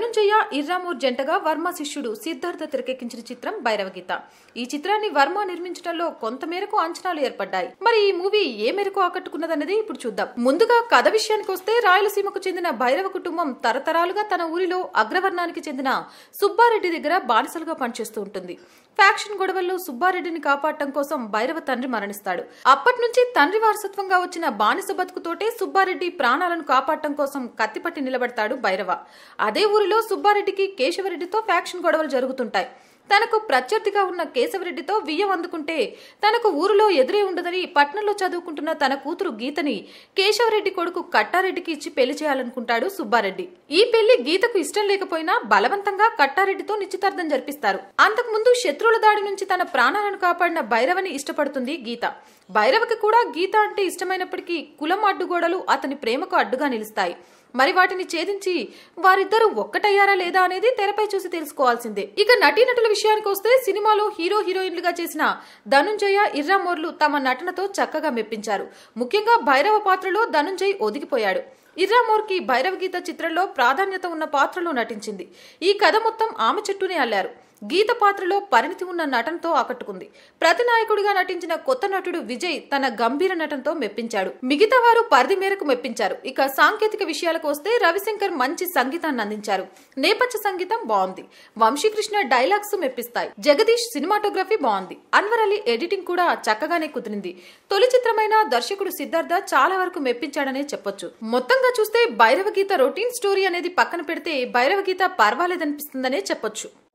ధనుంజయ ఇర్రామూర్ జంటగా వర్మ శిష్యుడు సిద్ధార్థ తెరకెక్కించిన చిత్రం భైరవగీత ఈ చిత్రాన్ని వర్మ నిర్మించడంలో కొంతమేరకు అంచనాలు ఏర్పడ్డాయి మరి ఈ మూవీ ఏ మేరకు ఆకట్టుకున్నదన్నది ఇప్పుడు చూద్దాం ముందుగా కథ విషయానికి వస్తే రాయలసీమకు చెందిన భైరవ కుటుంబం తరతరాలుగా తన ఊరిలో అగ్రవర్ణానికి చెందిన సుబ్బారెడ్డి దగ్గర బానిసలుగా పనిచేస్తూ ఉంటుంది ఫ్యాక్షన్ గొడవల్లో సుబ్బారెడ్డిని కాపాడటం కోసం భైరవ తండ్రి మరణిస్తాడు అప్పటి నుంచి తండ్రి వారసత్వంగా వచ్చిన బానిస బతుకుతోటే సుబ్బారెడ్డి ప్రాణాలను కాపాడటం కోసం కత్తిపట్టి నిలబడతాడు భైరవ అదే ఊరిలో సుబ్బారెడ్డికి కేశవరెడ్డితో ఫ్యాక్షన్ గొడవలు జరుగుతుంటాయి తనకు ప్రత్యర్థిగా ఉన్న కేశవరెడ్డితో వియ్యం అందుకుంటే తనకు ఊరిలో ఎదురే ఉండదని పట్నంలో చదువుకుంటున్న తన కూతురు గీతని కేశవరెడ్డి కొడుకు కట్టారెడ్డికి ఇచ్చి పెళ్లి చేయాలనుకుంటాడు సుబ్బారెడ్డి ఈ పెళ్లి గీతకు ఇష్టం లేకపోయినా బలవంతంగా కట్టారెడ్డితో నిశ్చితార్థం జరిపిస్తారు అంతకుముందు శత్రువుల దాడి నుంచి తన ప్రాణాలను కాపాడిన భైరవని ఇష్టపడుతుంది గీత భైరవకి కూడా గీత అంటే ఇష్టమైనప్పటికీ కులం అడ్డుగోడలు అతని ప్రేమకు అడ్డుగా నిలుస్తాయి మరి వాటిని ఛేదించి వారిద్దరూ ఒక్కటయ్యారా లేదా అనేది తెరపై చూసి తెలుసుకోవాల్సిందే ఇక నటీనటుల విషయానికి వస్తే సినిమాలో హీరో హీరోయిన్లుగా చేసిన ధనుంజయ ఇర్రామోర్లు తమ నటనతో చక్కగా మెప్పించారు ముఖ్యంగా భైరవ పాత్రలో ధనుంజయ్ ఒదిగిపోయాడు ఇర్రామోర్ కి భైరవ గీత చిత్రంలో ప్రాధాన్యత ఉన్న పాత్రలో నటించింది ఈ కథ మొత్తం ఆమె చుట్టూనే అల్లారు గీత పాత్రలో పరిణితి ఉన్న నటనతో ఆకట్టుకుంది ప్రతి నాయకుడిగా నటించిన కొత్త నటుడు విజయ్ తన గంభీర నటనతో మెప్పించాడు మిగతా వారు పరిధి మేరకు మెప్పించారు ఇక సాంకేతిక విషయాలకు వస్తే రవిశంకర్ మంచి సంగీతాన్ని అందించారు నేపథ్య సంగీతం బాగుంది వంశీకృష్ణ డైలాగ్స్ మెప్పిస్తాయి జగదీష్ సినిమాటోగ్రఫీ బాగుంది అన్వర్ అలీ ఎడిటింగ్ కూడా చక్కగానే కుదిరింది తొలి చిత్రమైన దర్శకుడు సిద్ధార్థ చాలా వరకు మెప్పించాడనే చెప్పొచ్చు మొత్తంగా చూస్తే భైరవ గీత రొటీన్ స్టోరీ అనేది పక్కన పెడితే భైరవ గీత పర్వాలేదనిపిస్తుందనే చెప్పొచ్చు